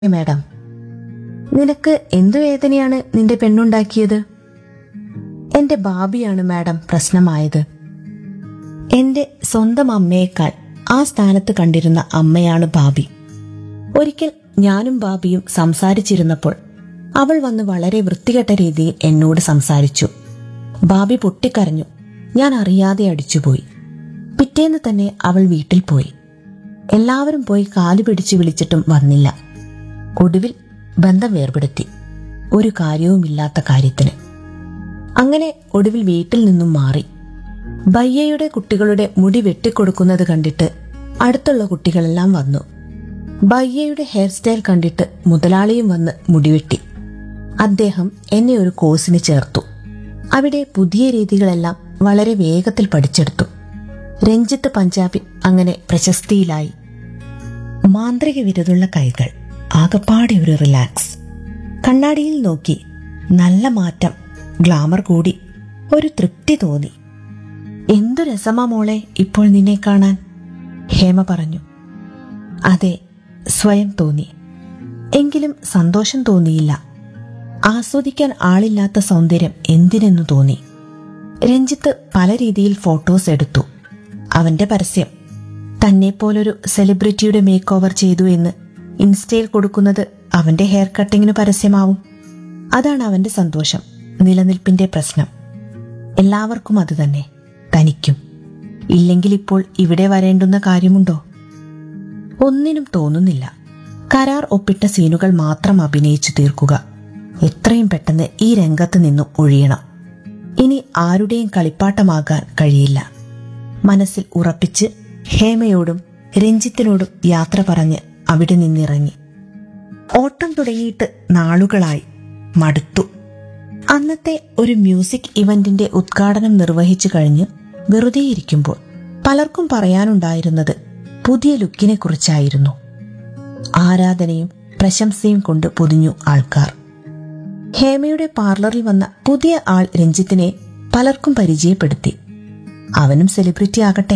madam നിനക്ക് എന്തു വേദനയാണ് നിന്റെ പെണ്ണുണ്ടാക്കിയത് എന്റെ ബാബിയാണ് മാഡം പ്രശ്നമായത് എന്റെ സ്വന്തം അമ്മയേക്കാൾ ആ സ്ഥാനത്ത് കണ്ടിരുന്ന അമ്മയാണ് ബാബി ഒരിക്കൽ ഞാനും ബാബിയും സംസാരിച്ചിരുന്നപ്പോൾ അവൾ വന്ന് വളരെ വൃത്തികെട്ട രീതിയിൽ എന്നോട് സംസാരിച്ചു ബാബി പൊട്ടിക്കരഞ്ഞു ഞാൻ അറിയാതെ അടിച്ചുപോയി പിറ്റേന്ന് തന്നെ അവൾ വീട്ടിൽ പോയി എല്ലാവരും പോയി കാലു പിടിച്ചു വിളിച്ചിട്ടും വന്നില്ല ഒടുവിൽ ബന്ധം വേർപെടുത്തി ഒരു കാര്യവുമില്ലാത്ത കാര്യത്തിന് അങ്ങനെ ഒടുവിൽ വീട്ടിൽ നിന്നും മാറി ബയ്യയുടെ കുട്ടികളുടെ മുടി വെട്ടിക്കൊടുക്കുന്നത് കണ്ടിട്ട് അടുത്തുള്ള കുട്ടികളെല്ലാം വന്നു ബയ്യയുടെ ഹെയർ സ്റ്റൈൽ കണ്ടിട്ട് മുതലാളിയും വന്ന് മുടിവെട്ടി അദ്ദേഹം എന്നെ ഒരു കോഴ്സിന് ചേർത്തു അവിടെ പുതിയ രീതികളെല്ലാം വളരെ വേഗത്തിൽ പഠിച്ചെടുത്തു രഞ്ജിത്ത് പഞ്ചാബി അങ്ങനെ പ്രശസ്തിയിലായി മാന്ത്രിക വിരുതുള്ള കൈകൾ ആകപ്പാടെ ഒരു റിലാക്സ് കണ്ണാടിയിൽ നോക്കി നല്ല മാറ്റം ഗ്ലാമർ കൂടി ഒരു തൃപ്തി തോന്നി എന്തു രസമാ മോളെ ഇപ്പോൾ നിന്നെ കാണാൻ ഹേമ പറഞ്ഞു അതെ സ്വയം തോന്നി എങ്കിലും സന്തോഷം തോന്നിയില്ല ആസ്വദിക്കാൻ ആളില്ലാത്ത സൗന്ദര്യം എന്തിനെന്നു തോന്നി രഞ്ജിത്ത് പല രീതിയിൽ ഫോട്ടോസ് എടുത്തു അവന്റെ പരസ്യം തന്നെ പോലൊരു സെലിബ്രിറ്റിയുടെ മേക്ക് ഓവർ ചെയ്തു എന്ന് ഇൻസ്റ്റയിൽ കൊടുക്കുന്നത് അവന്റെ ഹെയർ കട്ടിങ്ങിന് പരസ്യമാവും അതാണ് അവന്റെ സന്തോഷം നിലനിൽപ്പിന്റെ പ്രശ്നം എല്ലാവർക്കും അത് തന്നെ തനിക്കും ഇല്ലെങ്കിൽ ഇപ്പോൾ ഇവിടെ വരേണ്ടുന്ന കാര്യമുണ്ടോ ഒന്നിനും തോന്നുന്നില്ല കരാർ ഒപ്പിട്ട സീനുകൾ മാത്രം അഭിനയിച്ചു തീർക്കുക എത്രയും പെട്ടെന്ന് ഈ രംഗത്ത് നിന്നും ഒഴിയണം ഇനി ആരുടെയും കളിപ്പാട്ടമാകാൻ കഴിയില്ല മനസ്സിൽ ഉറപ്പിച്ച് ഹേമയോടും രഞ്ജിത്തിനോടും യാത്ര പറഞ്ഞ് അവിടെ നിന്നിറങ്ങി ഓട്ടം തുടങ്ങിയിട്ട് നാളുകളായി മടുത്തു അന്നത്തെ ഒരു മ്യൂസിക് ഇവന്റിന്റെ ഉദ്ഘാടനം നിർവഹിച്ചു കഴിഞ്ഞ് വെറുതെ ഇരിക്കുമ്പോൾ പലർക്കും പറയാനുണ്ടായിരുന്നത് പുതിയ ലുക്കിനെ കുറിച്ചായിരുന്നു ആരാധനയും പ്രശംസയും കൊണ്ട് പൊതിഞ്ഞു ആൾക്കാർ ഹേമയുടെ പാർലറിൽ വന്ന പുതിയ ആൾ രഞ്ജിത്തിനെ പലർക്കും പരിചയപ്പെടുത്തി അവനും സെലിബ്രിറ്റി ആകട്ടെ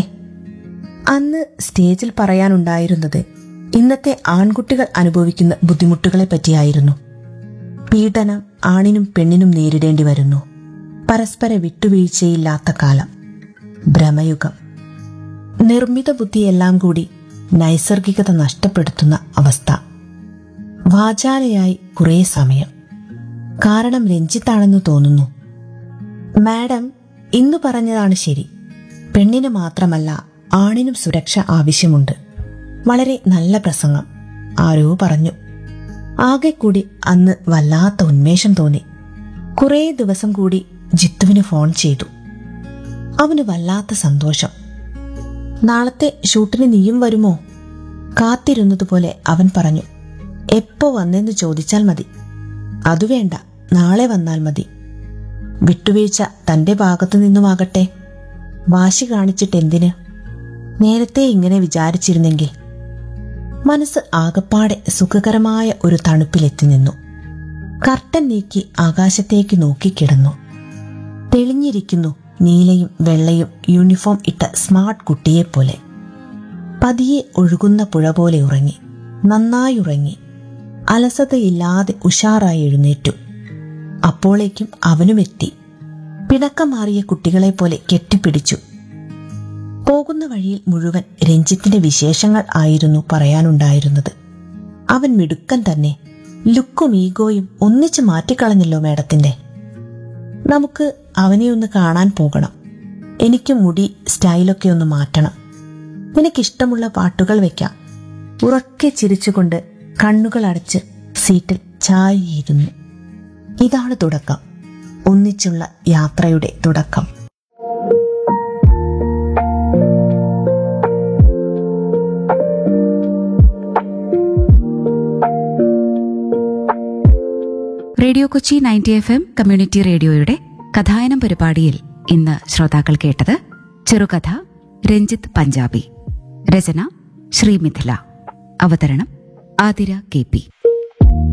അന്ന് സ്റ്റേജിൽ പറയാനുണ്ടായിരുന്നത് ഇന്നത്തെ ആൺകുട്ടികൾ അനുഭവിക്കുന്ന ബുദ്ധിമുട്ടുകളെ പറ്റിയായിരുന്നു പീഡനം ആണിനും പെണ്ണിനും നേരിടേണ്ടി വരുന്നു പരസ്പര വിട്ടുവീഴ്ചയില്ലാത്ത കാലം ഭ്രമയുഗം നിർമ്മിത ബുദ്ധിയെല്ലാം കൂടി നൈസർഗികത നഷ്ടപ്പെടുത്തുന്ന അവസ്ഥ വാചാലയായി കുറേ സമയം കാരണം രഞ്ജിത്താണെന്ന് തോന്നുന്നു മാഡം ഇന്ന് പറഞ്ഞതാണ് ശരി പെണ്ണിന് മാത്രമല്ല ആണിനും സുരക്ഷ ആവശ്യമുണ്ട് വളരെ നല്ല പ്രസംഗം ആരോ പറഞ്ഞു ആകെ കൂടി അന്ന് വല്ലാത്ത ഉന്മേഷം തോന്നി കുറേ ദിവസം കൂടി ജിത്തുവിന് ഫോൺ ചെയ്തു അവന് വല്ലാത്ത സന്തോഷം നാളത്തെ ഷൂട്ടിന് നീയും വരുമോ കാത്തിരുന്നതുപോലെ അവൻ പറഞ്ഞു എപ്പോ വന്നെന്ന് ചോദിച്ചാൽ മതി അതു വേണ്ട നാളെ വന്നാൽ മതി വിട്ടുവീഴ്ച തന്റെ ഭാഗത്തു നിന്നുമാകട്ടെ വാശി കാണിച്ചിട്ട് എന്തിന് നേരത്തെ ഇങ്ങനെ വിചാരിച്ചിരുന്നെങ്കിൽ മനസ്സ് ആകപ്പാടെ സുഖകരമായ ഒരു തണുപ്പിലെത്തി നിന്നു കർട്ടൻ നീക്കി ആകാശത്തേക്ക് നോക്കിക്കിടന്നു തെളിഞ്ഞിരിക്കുന്നു നീലയും വെള്ളയും യൂണിഫോം ഇട്ട സ്മാർട്ട് കുട്ടിയെപ്പോലെ പതിയെ ഒഴുകുന്ന പുഴ പോലെ ഉറങ്ങി നന്നായി ഉറങ്ങി അലസതയില്ലാതെ ഉഷാറായി എഴുന്നേറ്റു അപ്പോളേക്കും അവനുമെത്തി പിണക്കം മാറിയ കുട്ടികളെ പോലെ കെട്ടിപ്പിടിച്ചു പോകുന്ന വഴിയിൽ മുഴുവൻ രഞ്ജിത്തിന്റെ വിശേഷങ്ങൾ ആയിരുന്നു പറയാനുണ്ടായിരുന്നത് അവൻ മിടുക്കൻ തന്നെ ലുക്കും ഈഗോയും ഒന്നിച്ചു മാറ്റിക്കളഞ്ഞല്ലോ മേഡത്തിന്റെ നമുക്ക് അവനെ ഒന്ന് കാണാൻ പോകണം എനിക്ക് മുടി സ്റ്റൈലൊക്കെ ഒന്ന് മാറ്റണം നിനക്കിഷ്ടമുള്ള പാട്ടുകൾ വെക്കാം ഉറക്കെ ചിരിച്ചുകൊണ്ട് കണ്ണുകൾ അടച്ച് സീറ്റിൽ ചായയിരുന്നു ഇതാണ് തുടക്കം ഒന്നിച്ചുള്ള യാത്രയുടെ തുടക്കം radio Kochi ninety F M community റേഡിയോയുടെ കഥായനം പരിപാടിയിൽ ഇന്ന് ശ്രോതാക്കൾ കേട്ടത് ചെറുകഥ രഞ്ജിത്ത് പഞ്ചാബി രചന ശ്രീമിഥില അവതരണം ആതിര കെ പി